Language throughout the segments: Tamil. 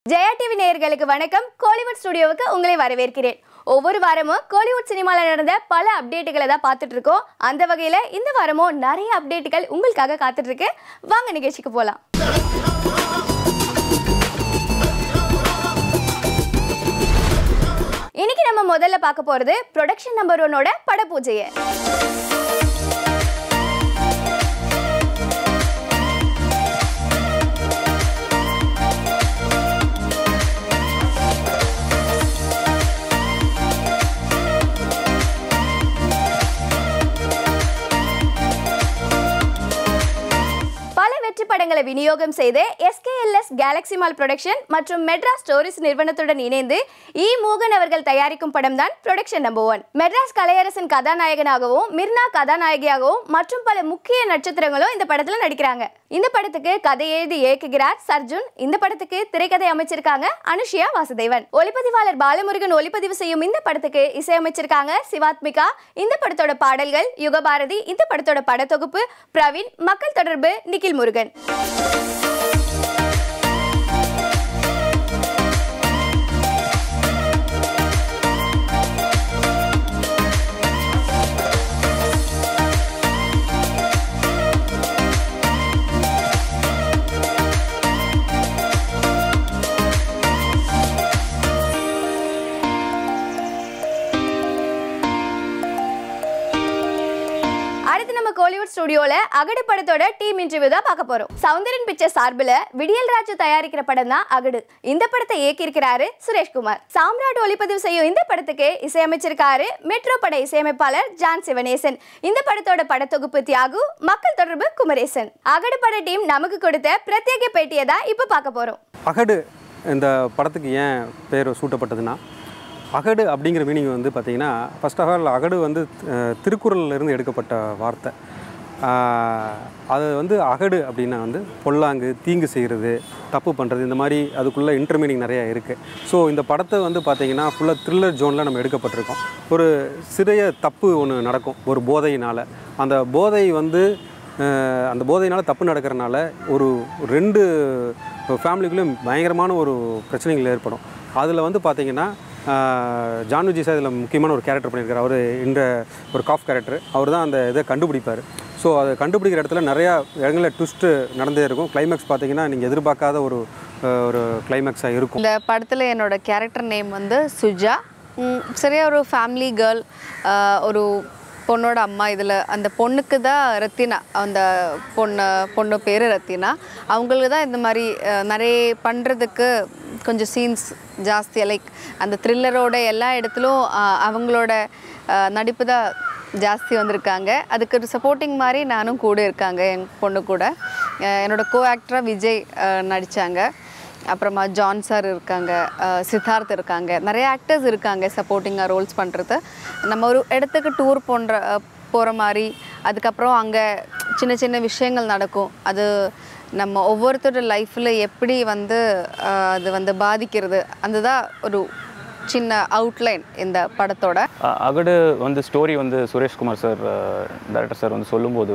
ஜெயா டிவி நேயர்களுக்கு வணக்கம் கோலிவுட் ஸ்டுடியோவுக்கு உங்களை வரவேற்கிறேன் ஒவ்வொரு வாரமும் கோலிவுட் சினிமாவில் நடந்த பல அப்டேட்டுகளை தான் பார்த்துட்டு இருக்கோம் அந்த வகையில் இந்த வாரமும் நிறைய அப்டேட்டுகள் உங்களுக்காக காத்துட்டு இருக்கு வாங்க நிகழ்ச்சிக்கு போகலாம் இன்னைக்கு நம்ம முதல்ல பார்க்க போறது ப்ரொடக்ஷன் நம்பர் ஒன்னோட படப்பூஜையை பல வெற்றி படங்களை விநியோகம் செய்து எஸ்கேஎல்எஸ் கேலக்ஸி மால் ப்ரொடக்ஷன் மற்றும் மெட்ராஸ் ஸ்டோரிஸ் நிறுவனத்துடன் இணைந்து இ மோகன் அவர்கள் தயாரிக்கும் படம் தான் production number one Madras Kalaiyarasan கதாநாயகனாகவும் மிர்னா கதாநாயகியாகவும் மற்றும் பல முக்கிய நட்சத்திரங்களும் இந்த படத்துல நடிக்கிறாங்க இந்த படத்துக்கு கதை எழுதி இயக்குகிறார் சர்ஜுன் இந்த படத்துக்கு திரைக்கதை அமைச்சிருக்காங்க அனுஷியா வாசுதேவன் ஒளிப்பதிவாளர் பாலமுருகன் ஒளிப்பதிவு செய்யும் இந்த படத்துக்கு இசையமைச்சிருக்காங்க சிவாத்மிகா இந்த படத்தோட பாடல்கள் யுகபாரதி இந்த படத்தோட படத்தொகுப்பு பிரவீன் மக்கள் தொடர்பு நிகில் முருகன் அடுத்து நம்ம கோலிவுட் ஸ்டுடியோல அகடு படத்தோட டீம் இன்டர்வியூ தான் பார்க்க போறோம் சௌந்தரன் பிக்சர் சார்பில் விடியல் ராஜு தயாரிக்கிற படம் தான் அகடு இந்த படத்தை இயக்கியிருக்கிறாரு சுரேஷ்குமார் சாம்ராட் ஒளிப்பதிவு செய்யும் இந்த படத்துக்கு இசையமைச்சிருக்காரு மெட்ரோ பட இசையமைப்பாளர் ஜான் சிவனேசன் இந்த படத்தோட படத்தொகுப்பு தியாகு மக்கள் தொடர்பு குமரேசன் அகடு பட டீம் நமக்கு கொடுத்த பிரத்யேக பேட்டியை தான் இப்போ பார்க்க போறோம் அகடு இந்த படத்துக்கு ஏன் பேர் சூட்டப்பட்டதுன்னா அகடு அப்படிங்கிற மீனிங் வந்து பார்த்திங்கன்னா ஃபர்ஸ்ட் ஆஃப் ஆல் அகடு வந்து அஹ், திருக்குறள்ல இருந்து எடுக்கப்பட்ட வார்த்தை ஆஹ், அது வந்து அகடு அப்படின்னா வந்து பொல்லாங்கு தீங்கு செய்கிறது தப்பு பண்ணுறது இந்த மாதிரி அதுக்குள்ளே இன்டர்மீனிங் நிறையா இருக்குது ஸோ இந்த படத்தை வந்து பார்த்திங்கன்னா ஃபுல்லாக த்ரில்லர் ஜோனில் நம்ம எடுக்கப்பட்டிருக்கோம் ஒரு சிறிய தப்பு ஒன்று நடக்கும் ஒரு போதையினால் அந்த போதை வந்து அஹ் அந்த போதையினால் தப்பு நடக்கிறனால ஒரு ரெண்டு ஃபேமிலிக்குள்ளேயும் பயங்கரமான ஒரு பிரச்சனைகள் ஏற்படும் அதில் வந்து பார்த்தீங்கன்னா அஹ் ஜான் விஜய் சார் இதில் முக்கியமான ஒரு கேரக்டர் பண்ணியிருக்காரு அவர் இந்த ஒரு காஃப் கேரக்டர் அவர் தான் அந்த இதை கண்டுபிடிப்பார் ஸோ அதை கண்டுபிடிக்கிற இடத்துல நிறையா இடங்களில் ட்விஸ்ட்டு நடந்தே இருக்கும் கிளைமேக்ஸ் பார்த்தீங்கன்னா நீங்கள் எதிர்பார்க்காத ஒரு அஹ் ஒரு கிளைமேக்ஸாக இருக்கும் இந்த படத்தில் என்னோட கேரக்டர் நேம் வந்து சுஜா ம், சரியா ஒரு ஃபேமிலி கேர்ள் ஒரு பொண்ணோட அம்மா இதில் அந்த பொண்ணுக்கு தான் ரத்தினா அந்த பொண்ணு பொண்ணு பேர் ரத்தினா அவங்களுக்கு தான் இந்த மாதிரி அஹ், நிறைய பண்ணுறதுக்கு கொஞ்சம் சீன்ஸ் ஜாஸ்தியாக லைக் அந்த த்ரில்லரோட எல்லா இடத்துலையும் அஹ், அவங்களோட அஹ், நடிப்பு தான் ஜாஸ்தி வந்திருக்காங்க அதுக்கு ஒரு சப்போர்ட்டிங் மாதிரி நானும் கூட இருக்காங்க என் பொண்ணு கூட அஹ், என்னோட கோ ஆக்டராக விஜய் நடித்தாங்க அப்புறமா ஜான் சார் இருக்காங்க அஹ் சித்தார்த் இருக்காங்க நிறைய ஆக்டர்ஸ் இருக்காங்க சப்போர்ட்டிங்காக ரோல்ஸ் பண்ணுறது நம்ம ஒரு இடத்துக்கு டூர் போன்ற போகிற மாதிரி அதுக்கப்புறம் அங்கே சின்ன சின்ன விஷயங்கள் நடக்கும் அது நம்ம ஒவ்வொருத்தரோட லைஃப்பில் எப்படி வந்து அஹ், அது வந்து பாதிக்கிறது அதுதான் ஒரு சின்ன அவுட்லைன் இந்த படத்தோட அ- அகடு வந்து ஸ்டோரி வந்து சுரேஷ்குமார் சார் டைரக்டர் சார் வந்து சொல்லும்போது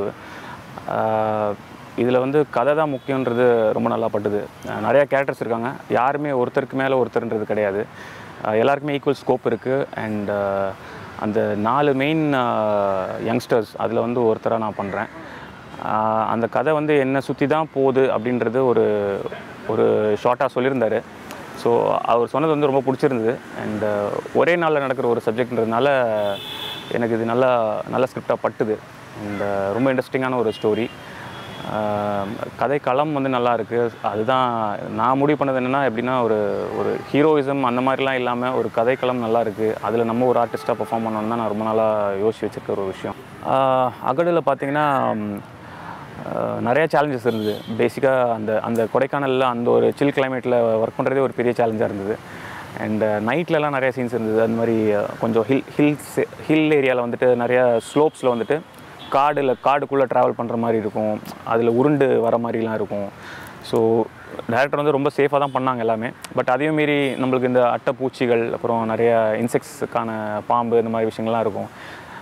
இதில் வந்து கதை தான் முக்கியன்றது ரொம்ப நல்லா பட்டுது அஹ் நிறைய கேரக்டர்ஸ் இருக்காங்க யாருமே ஒருத்தருக்கு மேலே ஒருத்தர்ன்றது கிடையாது அஹ் எல்லாருக்குமே ஈக்குவல் ஸ்கோப் இருக்குது அண்ட் அந்த நாலு மெயின் யங்ஸ்டர்ஸ் அதில் வந்து ஒருத்தராக நான் பண்ணுறேன் அந்த கதை வந்து என்னை சுற்றி தான் போகுது அப்படின்றது ஒரு ஒரு ஷார்ட்டாக சொல்லியிருந்தாரு ஸோ அவர் சொன்னது வந்து ரொம்ப பிடிச்சிருந்தது அண்ட் ஒரே நாளில் நடக்கிற ஒரு சப்ஜெக்ட்ன்றதுனால எனக்கு இது நல்லா நல்ல ஸ்கிரிப்டாக பட்டுது அண்ட் ரொம்ப இன்ட்ரெஸ்டிங்கான ஒரு ஸ்டோரி கதை களம் வந்து நல்லா இருக்குது அதுதான் நான் முடிவு பண்ணது என்னென்னா எப்படின்னா ஒரு ஒரு ஹீரோயிசம் அந்த மாதிரிலாம் இல்லாமல் ஒரு கதை களம் நல்லா இருக்குது அதில் நம்ம ஒரு ஆர்டிஸ்ட்டாக பெர்ஃபார்ம் பண்ணணும்னு தான் நான் ரொம்ப நாளாக யோசிச்சு வச்சிருக்க ஒரு விஷயம் அகடில் பார்த்தீங்கன்னா ம், அஹ் நிறைய சேலஞ்சஸ் இருந்தது பேசிக்காக அந்த அந்த கொடைக்கானலில் அந்த ஒரு சில் கிளைமேட்டில் ஒர்க் பண்ணுறதே ஒரு பெரிய சேலஞ்சாக இருந்தது அண்ட் நைட்லலாம் நிறைய சீன்ஸ் இருந்தது அந்த மாதிரி அஹ், கொஞ்சம் ஹில் ஹில்ஸ் ஹில் ஏரியாவில் வந்துட்டு நிறைய ஸ்லோப்ஸில் வந்துட்டு காடில் காடுக்குள்ளே ட்ராவல் பண்ணுற மாதிரி இருக்கும் அதில் உருண்டு வர மாதிரிலாம் இருக்கும் ஸோ டேரக்டர் வந்து ரொம்ப சேஃபாக தான் பண்ணாங்க எல்லாமே பட் அதையும் மீறி நம்மளுக்கு இந்த அட்டைப்பூச்சிகள் அப்புறம் நிறைய இன்செக்ட்ஸுக்கான பாம்பு இந்த மாதிரி விஷயங்கள்லாம் இருக்கும்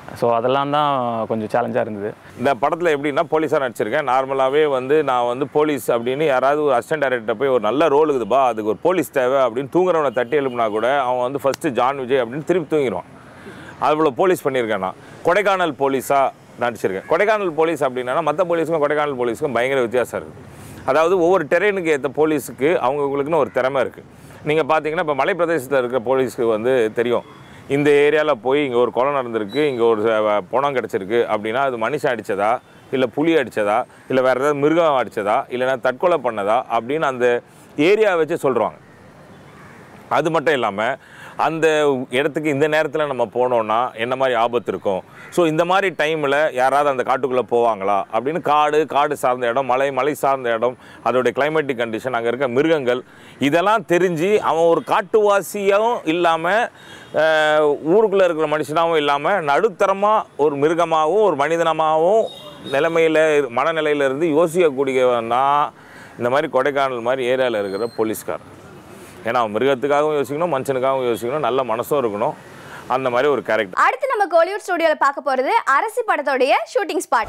ஸோ அதெல்லாம் தான் கொஞ்சம் சேலஞ்சாக இருந்தது இந்த படத்தில் எப்படின்னா போலீஸாக நடிச்சிருக்கேன் நார்மலாகவே வந்து நான் வந்து போலீஸ் அப்படின்னு யாராவது ஒரு அசிஸ்டன்ட் டைரக்டர் போய் ஒரு நல்ல ரோல் இருக்குதுப்பா அதுக்கு ஒரு போலீஸ் தேவை அப்படின்னு தூங்குறவனை தட்டி எழுப்புனா கூட அவன் வந்து ஃபஸ்ட்டு ஜான் விஜய் அப்படின்னு திருப்பி தூங்கிடுவான் அவ்வளோ போலீஸ் பண்ணியிருக்கேன் நான் கொடைக்கானல் போலீஸாக நடிச்சிருக்கேன் கொடைக்கானல் போலீஸ் அப்படின்னா மற்ற போலீஸுக்கும் கொடைக்கானல் போலீஸுக்கும் பயங்கர வித்தியாசம் இருக்குது அதாவது ஒவ்வொரு டெரெயினுக்கு ஏற்ற போலீஸுக்கு அவங்களுக்குன்னு ஒரு திறமை இருக்குது நீங்கள் பார்த்தீங்கன்னா இப்போ மலை பிரதேசத்தில் இருக்கிற போலீஸ்க்கு வந்து தெரியும் இந்த ஏரியாவில் போய் இங்கே ஒரு கொலை நடந்திருக்கு இங்கே ஒரு ச- பணம் கிடச்சிருக்கு அப்படின்னா அது மனுஷன் அடித்ததா இல்லை புலி அடித்ததா இல்லை வேறு ஏதாவது மிருகம் அடித்ததா இல்லைன்னா தற்கொலை பண்ணதா அப்படின்னு அந்த ஏரியாவை வச்சு சொல்கிறாங்க அது மட்டும் இல்லாமல் அந்த இடத்துக்கு இந்த நேரத்தில் நம்ம போனோம்னா என்ன மாதிரி ஆபத்து இருக்கும் ஸோ இந்த மாதிரி டைமில் யாராவது அந்த காட்டுக்குள்ளே போவாங்களா அப்படின்னு காடு காடு சார்ந்த இடம் மலை மலை சார்ந்த இடம் அதோடைய கிளைமேட்டிக் கண்டிஷன் அங்கே இருக்க மிருகங்கள் இதெல்லாம் தெரிஞ்சு அவன் ஒரு காட்டுவாசியாகவும் இல்லாமல் ஊருக்குள்ளே இருக்கிற மனுஷனாகவும் இல்லாமல் நடுத்தரமாக ஒரு மிருகமாகவும் ஒரு மனிதனமாகவும் நிலைமையில் மனநிலையில் இருந்து யோசிக்கக்கூடியவன்னா இந்த மாதிரி கொடைக்கானல் மாதிரி ஏரியாவில் இருக்கிற போலீஸ்கார் ஏன்னா அவன் மிருகத்துக்காகவும் யோசிக்கணும் மனுஷனுக்காகவும் யோசிக்கணும் நல்ல மனசும் இருக்கணும் அந்த மாதிரி ஒரு கேரக்டர் அடுத்து நம்ம கோலிவுட் ஸ்டுடியோல பார்க்க போறது அரசி படத்தோடைய shooting spot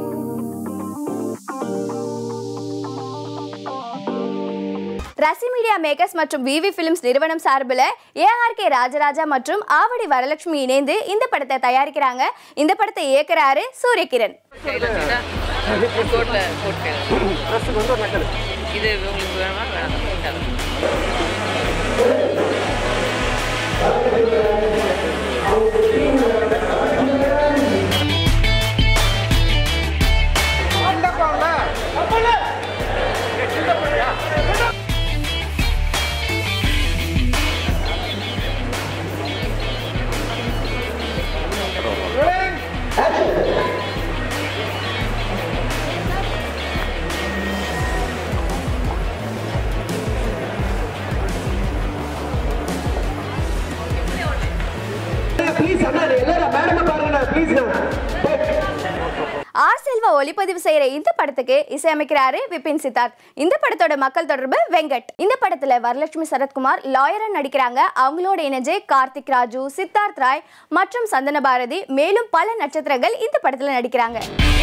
Rasi media makers மற்றும் விவி ஃபிலிம்ஸ் நிறுவனம் சார்பில் ஏஆர்கே ராஜராஜா மற்றும் ஆவடி வரலட்சுமி இணைந்து இந்த படத்தை தயாரிக்கிறாங்க இந்த படத்தை இயக்குறாரு சூரியகிரண் இது உங்களுக்கு வேணுமா வேணாம் ப்ளீஸ் அண்ணா எல்லாரும் மேடம் பாருங்கண்ணா ப்ளீஸ்ண்ணா ஆர் செல்வா ஒளிப்பதிவு செய்யற இந்த படத்துக்கு இசையமைக்கிறாரு விபின் சித்தார்த் இந்த படத்தோட மக்கள் தொடர்பு வெங்கட் இந்த படத்துல வரலட்சுமி சரத்குமார் லாயரா நடிக்கிறாங்க அவங்களோட இணைஞ்சு கார்த்திக் ராஜு சித்தார்த் ராய் மற்றும் சந்தன பாரதி மேலும் பல நட்சத்திரங்கள் இந்த படத்துல நடிக்கிறாங்க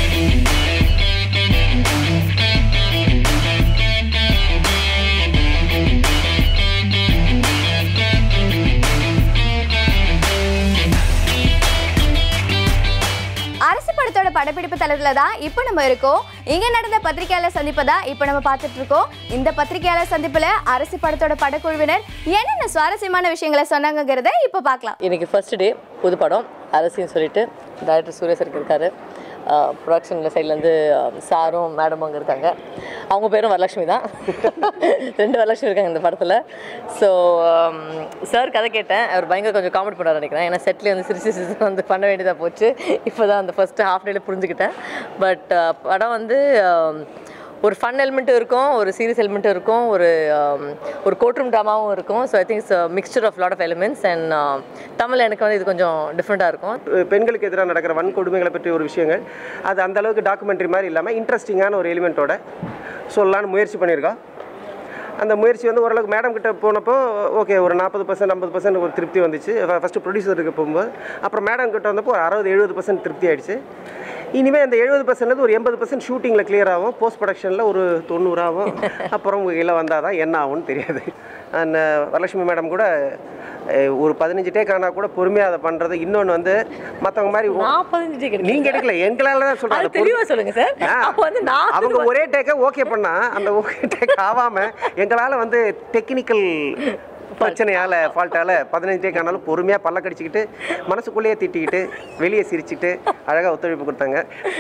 அரசு படத்தோட படப்பிடிப்பு தளத்துல தான் இப்போ நம்ம இருக்கோம் இங்க நடந்த பத்திரிகையாளர் சந்திப்பை தான் இப்போ நம்ம பார்த்துட்டு இருக்கோம் இந்த பத்திரிகையாளர் சந்திப்புல அரசு படத்தோட படக்குழுவினர் என்னென்ன சுவாரஸ்யமான விஷயங்களை சொன்னாங்கங்கிறத இப்போ பார்க்கலாம் இன்னைக்கு ஃபர்ஸ்ட் டே புது படம் அரசின்னு சொல்லிட்டு டைரக்டர் சுரேசருக்கு இருக்காரு ப்ரொடக்ஷன் சைட்லேருந்து சாரும் மேடமும் அங்கே இருக்காங்க அவங்க பேரும் வரலட்சுமி தான் ரெண்டு வரலட்சுமி இருக்காங்க இந்த படத்தில் ஸோ சார் கதை கேட்டேன் அவர் பயங்கர கொஞ்சம் காமெடி பண்ண நினைக்கிறேன் ஏன்னா செட்லேயே வந்து சிரிச்சு சிரிச்சு வந்து பண்ண வேண்டியதாக போச்சு இப்போ தான் அந்த ஃபஸ்ட்டு ஹாஃப் டேல புரிஞ்சுக்கிட்டேன் பட் படம் வந்து um, ஒரு ஃபன் எலிமெண்ட்டும் இருக்கும் ஒரு சீரியஸ் எலிமெண்ட்டும் இருக்கும் ஒரு um, ஒரு கோட்ரூம் ட்ராமாவும் இருக்கும் so I think mixture of lot of elements and Tamil எனக்கு வந்து இது கொஞ்சம் டிஃப்ரெண்ட்டாக இருக்கும் பெண்களுக்கு எதிராக நடக்கிற வன்கொடுமைகளை பற்றி ஒரு விஷயங்கள் அது அந்த அளவுக்கு டாக்குமெண்ட்ரி மாதிரி இல்லாமல் இன்ட்ரெஸ்டிங்கான ஒரு எலிமெண்ட்டோட சொல்லலான்னு முயற்சி பண்ணியிருக்கோம் அந்த முயற்சி வந்து ஓரளவுக்கு மேடம் கிட்ட போனப்போ ஓகே ஒரு நாற்பது பர்சன்ட் ஐம்பது பர்சன்ட் ஒரு திருப்தி வந்துச்சு ஃபஸ்ட்டு ப்ரொடியூசருக்கு போகும்போது அப்புறம் மேடம் கிட்ட வந்தப்போ ஒரு அறுபது எழுபது பர்சன்ட் திருப்தி ஆயிடுச்சு இனிமேல் அந்த எழுபது பர்சன்ட்லேருந்து ஒரு எண்பது பர்சன்ட் ஷூட்டிங்கில் கிளியர் ஆகும் போஸ்ட் ப்ரொடக்ஷனில் ஒரு தொண்ணூறாகும் அப்புறம் கீழே வந்தால் தான் என்ன ஆகும்னு தெரியாது அந்த வரலட்சுமி மேடம் கூட அஹ், ஒரு பதினஞ்சு டேக் ஆனால் கூட பொறுமையாக அதை பண்ணுறது இன்னொன்று வந்து மற்றவங்க மாதிரி நாற்பத்தஞ்சு டிக்கெட் நீங்க எடுக்கல எங்களால தான் சொல்றாங்க அது தெளிவா சொல்லுங்க சார். ஆ, அப்ப வந்து நான் அவங்க ஒரே டேக்க ஓகே பண்ணா அந்த ஓகே டேக் ஆகாம எங்களால வந்து டெக்னிக்கல் பிரச்சனையால ஃபால்ட்டால பதினஞ்சு டேக் ஆனாலும் பொறுமையா பல்ல கடிச்சிக்கிட்டு மனசுக்குள்ளேயே திட்டிக்கிட்டு வெளியே சிரிச்சிட்டு அழகா ஒத்துழைப்பு கொடுத்தாங்க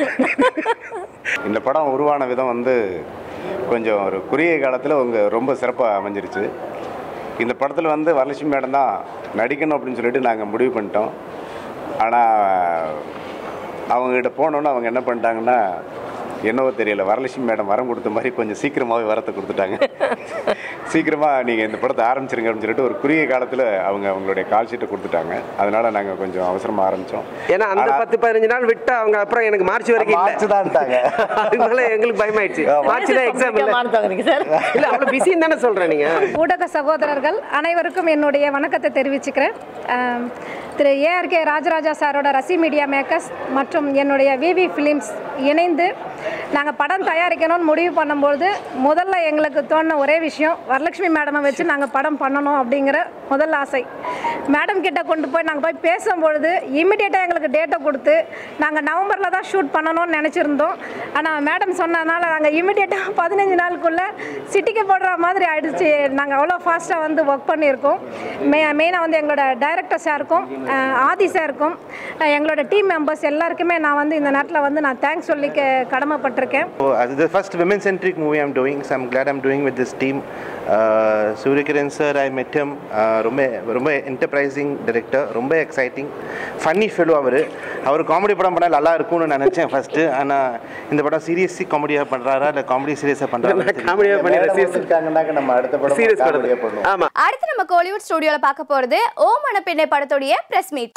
இந்த படம் உருவான விதம் வந்து கொஞ்சம் ஒரு குறுகிய காலத்தில் உங்க ரொம்ப சிறப்பாக அமைஞ்சிருச்சு இந்த படத்தில் வந்து வரலட்சுமி மேடம் தான் நடிக்கணும் அப்படின்னு சொல்லிட்டு நாங்கள் முடிவு பண்ணிட்டோம் ஆனால் அவங்ககிட்ட போனோன்னே அவங்க என்ன பண்ணிட்டாங்கன்னா என்னவோ தெரியல வரலட்சுமி மேடம் வரம் கொடுத்த மாதிரி கொஞ்சம் சீக்கிரமாகவே வரத்தை கொடுத்துட்டாங்க சீக்கிரமாக நீங்கள் இந்த படத்தை ஆரம்பிச்சிருங்க அப்படின்னு சொல்லிட்டு ஒரு குறுகிய காலத்தில் அவங்க அவங்களுடைய கால் ஷீட்டை கொடுத்துட்டாங்க அதனால் நாங்கள் கொஞ்சம் அவசரமாக ஆரம்பித்தோம் ஏன்னா அந்த பத்து பதினஞ்சு நாள் விட்டு அவங்க அப்புறம் எனக்கு மார்ச் வரைக்கும் மார்ச் தான்ட்டாங்க. அதனால எங்களுக்கு பயமாயிடுச்சு மார்ச் தான் எக்ஸாம் இல்ல மானத்தாங்க சார் இல்ல அவ்வளவு பிஸின்னு தானே சொல்றேன் நீங்க ஊடக சகோதரர்கள் அனைவருக்கும் என்னுடைய வணக்கத்தை தெரிவிச்சுக்கிறேன் ஆம், திரு ஏஆர்கே ராஜராஜா சாரோட ரசி மீடியா மேக்கர்ஸ் மற்றும் என்னுடைய விவி ஃபிலிம்ஸ் இணைந்து நாங்கள் படம் தயாரிக்கணும்னு முடிவு பண்ணும்போது முதல்ல எங்களுக்கு தோணுன ஒரே விஷயம் வரலட்சுமி மேடமை வச்சு நாங்கள் படம் பண்ணணும் அப்படிங்கிற முதல் ஆசை மேடம் கிட்ட கொண்டு போய் நாங்கள் போய் பேசும்பொழுது இமிடியேட்டாக எங்களுக்கு டேட்டை கொடுத்து நாங்கள் நவம்பரில் தான் ஷூட் பண்ணணும்னு நினச்சிருந்தோம் ஆனால் மேடம் சொன்னதுனால நாங்கள் இமிடியேட்டாக பதினஞ்சு நாளுக்குள்ளே சிட்டிக்கு போடுற மாதிரி ஆயிடுச்சு நாங்கள் அவ்வளோ ஃபாஸ்ட்டாக வந்து ஒர்க் பண்ணியிருக்கோம் மெ மெயினாக வந்து எங்களோட டைரக்டர் சாருக்கும் அஹ், ஆதி சாருக்கும் அஹ், எங்களோட டீம் மெம்பர்ஸ் எல்லாருக்குமே நான் வந்து இந்த நேரத்தில் வந்து நான் தேங்க்ஸ் சொல்லிக்க கடமைப்பட்டிருக்கேன் So, as the first women centric movie I'm doing, so I'm glad I'm doing with this team. Uh, Surya Kiran sir, I met him. Uh, ரொம்ப ரொம்ப என்டர்பிரைசிங் டைரக்டர் ரொம்ப எக்ஸைட்டிங் ஃபன்னி ஃபெலோ அவர் அவர் காமெடி படம் பண்ணால் நல்லா இருக்கும்னு நான் நினச்சேன் ஃபஸ்ட்டு ஆனால் இந்த படம் சீரியஸி காமெடியாக பண்ணுறாரா இல்லை காமெடி சீரியஸாக பண்ணுறாரா காமெடியா பண்ணிடுறேன் serious. இருக்காங்கன்னாக்க நம்ம அடுத்த படம் சீரியஸ் comedy-ஆ படம் பண்ணுவோம் ஆமா அடுத்து நம்ம கோலிவுட் ஸ்டுடியோல பார்க்க போறது ஓ மணப்பெண்ணை படத்துடைய பிரஸ் மீட்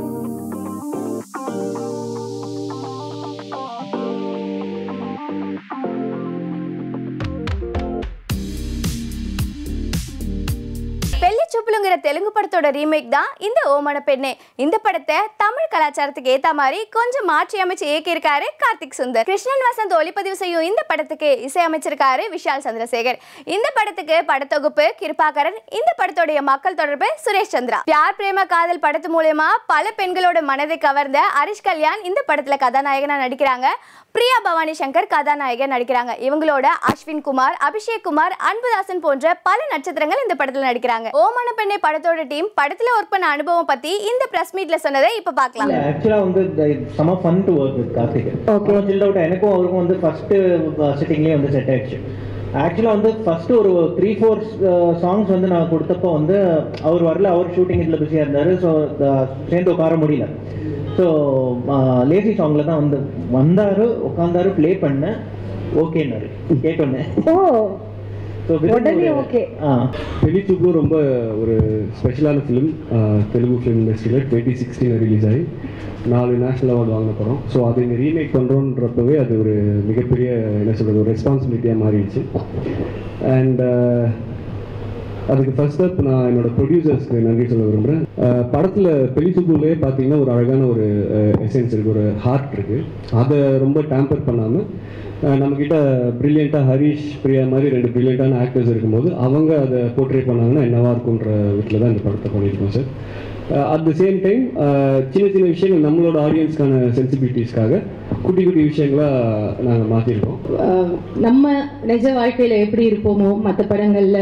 பெல்லி சூப்புலுங்கிற தெலுங்கு படத்தோட ரீமேக் தான் இந்த ஓமன பெண்ணே இந்த படத்தை தமிழ் கலாச்சாரத்துக்கு ஏத்த மாதிரி கொஞ்சம் மாற்றி அமைச்சு இயக்கியிருக்காரு கார்த்திக் சுந்தர் கிருஷ்ணன் வசந்த் ஒளிப்பதிவு செய்யும் இந்த படத்துக்கு இசையமைச்சிருக்காரு விஷால் சந்திரசேகர் இந்த படத்துக்கு படத்தொகுப்பு கிருபாகரன் இந்த படத்தோடைய மக்கள் தொடர்பு சுரேஷ் சந்திரா பியார் பிரேம காதல் படத்து மூலயமா பல பெண்களோட மனதை கவர்ந்த ஹரிஷ் கல்யாண் இந்த படத்துல கதாநாயகனா நடிக்கிறாங்க பிரியா பவானி சங்கர் கதாநாயகன் நடிக்கிறாங்க இவங்களோட அஸ்வின் குமார் அபிஷேக் குமார் அன்புதாசன் போன்ற பல நட்சத்திரங்கள் இந்த படத்துல நடிக்கிறாங்க ஓமன பெண்ணை படத்தோட டீம் படத்துல ஒர்க் பண்ண அனுபவம் பத்தி இந்த பிரஸ் மீட்ல சொன்னதை இப்ப பார்க்கலாம் ஆக்சுவலாக வந்து செம fun to work with Karthik okay chilled out எனக்கும் அவருக்கும் வந்து ஃபஸ்ட்டு சிட்டிங்லேயே வந்து செட் ஆயிடுச்சு ஆக்சுவலாக வந்து ஃபஸ்ட்டு ஒரு த்ரீ ஃபோர் சாங்ஸ் வந்து நான் கொடுத்தப்போ வந்து அவர் வரல அவர் ஷூட்டிங் இதில் பிஸியாக இருந்தார் ஸோ சேர்ந்து உட்கார முடியல ஸோ லேசி சாங்கில் தான் வந்து வந்தார் உட்காந்தாரு ப்ளே பண்ணேன் ஓகேன்னாரு கேட்டோன்னே ஸோ உடனே okay. ஆ பெலி சூப்பு ரொம்ப ஒரு ஸ்பெஷலான ஃபிலிம் தெலுங்கு ஃபிலிம் இண்டஸ்ட்ரியில் டுவெண்ட்டி சிக்ஸ்டீன் ரிலீஸ் ஆகி நாலு நேஷனல் அவார்டு வாங்கின படம் ஸோ அதை இங்கே ரீமேக் பண்ணுறோன்றப்பவே அது ஒரு மிகப்பெரிய என்ன சொல்கிறது ஒரு ரெஸ்பான்சிபிலிட்டியாக மாறிடுச்சு அண்ட் அதுக்கு ஃபர்ஸ்ட் அப் நான் என்னோட ப்ரொடியூசர்ஸ்க்கு நன்றி சொல்ல விரும்புகிறேன் படத்தில் பெலிசுக்குள்ளே பார்த்தீங்கன்னா ஒரு அழகான ஒரு எசென்ஸ் இருக்குது ஒரு ஹார்ட் இருக்குது அதை ரொம்ப டேம்பர் பண்ணாமல் நம்மக்கிட்ட ப்ரில்லியண்ட்டாக ஹரிஷ் பிரியா மாதிரி ரெண்டு ப்ரில்லியண்ட்டான ஆக்டர்ஸ் இருக்கும்போது அவங்க அதை போர்ட்ரே பண்ணாங்கன்னா என்னவா இருக்குன்ற வீட்டில் தான் இந்த படத்தை பண்ணியிருக்கோம் sir at the same time சின்ன சின்ன விஷயங்கள் நம்மளோட ஆடியன்ஸ்க்கான சென்சிபிலிட்டிஸ்க்காக குட்டி குட்டி விஷயங்களாக நாங்கள் மாற்றிருக்கோம் ஆஹ் நம்ம நிஜ வாழ்க்கையில் எப்படி இருப்போமோ மற்ற படங்களில்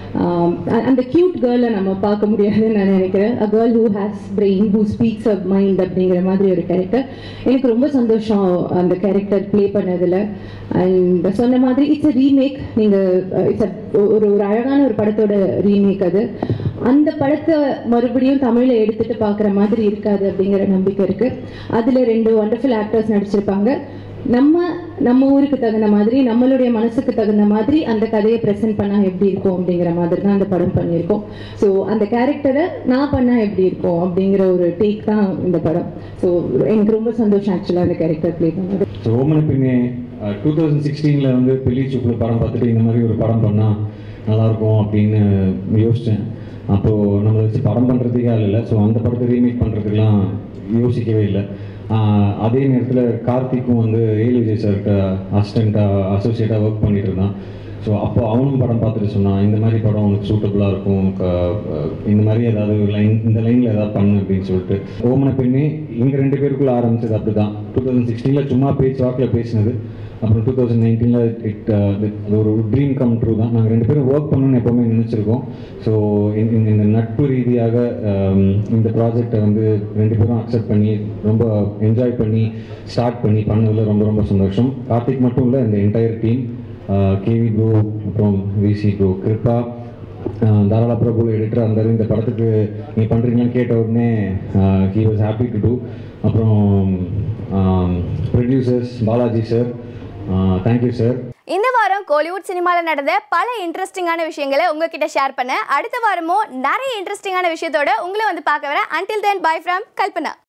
அந்த க்யூட் கேர்ளை நம்ம பார்க்க முடியாதுன்னு நான் நினைக்கிறேன் a girl who has brain who speaks up mind அப்படிங்கிற மாதிரி ஒரு கேரக்டர் எனக்கு ரொம்ப சந்தோஷம் அந்த கேரக்டர் ப்ளே பண்ணதில் அண்ட் சொன்ன மாதிரி இட்ஸ் அ ரீமேக் நீங்கள் இட்ஸ் ஒரு ஒரு அழகான ஒரு படத்தோட ரீமேக் அது அந்த படத்தை மறுபடியும் தமிழில் எடுத்துட்டு பார்க்குற மாதிரி இருக்காது அப்படிங்கிற நம்பிக்கை இருக்குது அதில் ரெண்டு ஒண்டர்ஃபுல் ஆக்டர்ஸ் நடிச்சிருப்பாங்க நம்ம நம்ம ஊருக்கு தகுந்த மாதிரி நம்மளுடைய மனசுக்கு தகுந்த மாதிரி அந்த கதையை ப்ரெசென்ட் பண்ணால் எப்படி இருக்கும் அப்படிங்கிற மாதிரி தான் அந்த படம் பண்ணியிருக்கோம் ஸோ அந்த கேரக்டரை நான் பண்ணால் எப்படி இருக்கும் அப்படிங்கிற ஒரு டேக் தான் இந்த படம் ஸோ எனக்கு ரொம்ப சந்தோஷம் ஆக்சுவலாக அந்த கேரக்டர் ப்ளே பண்ணது ஸோ ஓமன பின்னே டூ தௌசண்ட் சிக்ஸ்டீனில் வந்து பெல்லி சூப்பில் படம் பார்த்துட்டு இந்த மாதிரி ஒரு படம் பண்ணால் நல்லாயிருக்கும் அப்படின்னு யோசித்தேன் அப்போது நம்மளை வச்சு படம் பண்ணுறதுக்கே ஆள் இல்லை ஸோ அந்த படத்தை ரீமேக் பண்ணுறதுக்கெலாம் யோசிக்கவே இல்லை ஆஹ் அதே நேரத்தில் கார்த்திக்கும் வந்து ஏழு விஜய் சார்கிட்ட அசிஸ்டண்ட்டாக அசோசியேட்டாக ஒர்க் பண்ணிட்டு இருந்தான் ஸோ அப்போ அவனும் படம் பார்த்துட்டு சொன்னான் இந்த மாதிரி படம் உனக்கு சூட்டபுளாக இருக்கும் உனக்கு அஹ், இந்த மாதிரி ஏதாவது லைன் இந்த லைனில் ஏதாவது பண்ணு அப்படின்னு சொல்லிட்டு ஓமன பெண்ணே இங்கே ரெண்டு பேருக்குள்ள ஆரம்பிச்சது அப்படி தான் டூ தௌசண்ட் சிக்ஸ்டீனில் சும்மா பேச்சு வாக்கில் பேசினது அப்புறம் டூ தௌசண்ட் நைன்டீனில் இட் அது ஒரு ட்ரீம் கம் ட்ரூ தான் நாங்கள் ரெண்டு பேரும் ஒர்க் பண்ணணும்னு எப்போவுமே நினச்சிருக்கோம் ஸோ இந்த நட்பு ரீதியாக ஆம், இந்த ப்ராஜெக்டை வந்து ரெண்டு பேரும் அக்செப்ட் பண்ணி ரொம்ப என்ஜாய் பண்ணி ஸ்டார்ட் பண்ணி பண்ணதில் ரொம்ப ரொம்ப சந்தோஷம் கார்த்திக் மட்டும் இல்லை இந்த என்டையர் டீம் கேவி ப்ரோ அப்புறம் விசி ப்ரோ கிருப்பா ஆஹ் தாராள பிரபு எடிட்டராக இருந்தார் இந்த படத்துக்கு நீ பண்ணுறீங்களான்னு கேட்ட உடனே he was happy to do அப்புறம் producers Balaji sir thank you sir இந்த வாரம் கோலிவுட் சினிமாவில் நடந்த பல இன்ட்ரெஸ்டிங்கான விஷயங்களை உங்ககிட்ட ஷேர் பண்ண அடுத்த வாரமும் நிறைய இன்ட்ரெஸ்டிங்கான விஷயத்தோட உங்களை வந்து பார்க்க வரேன் until then bye from Kalpana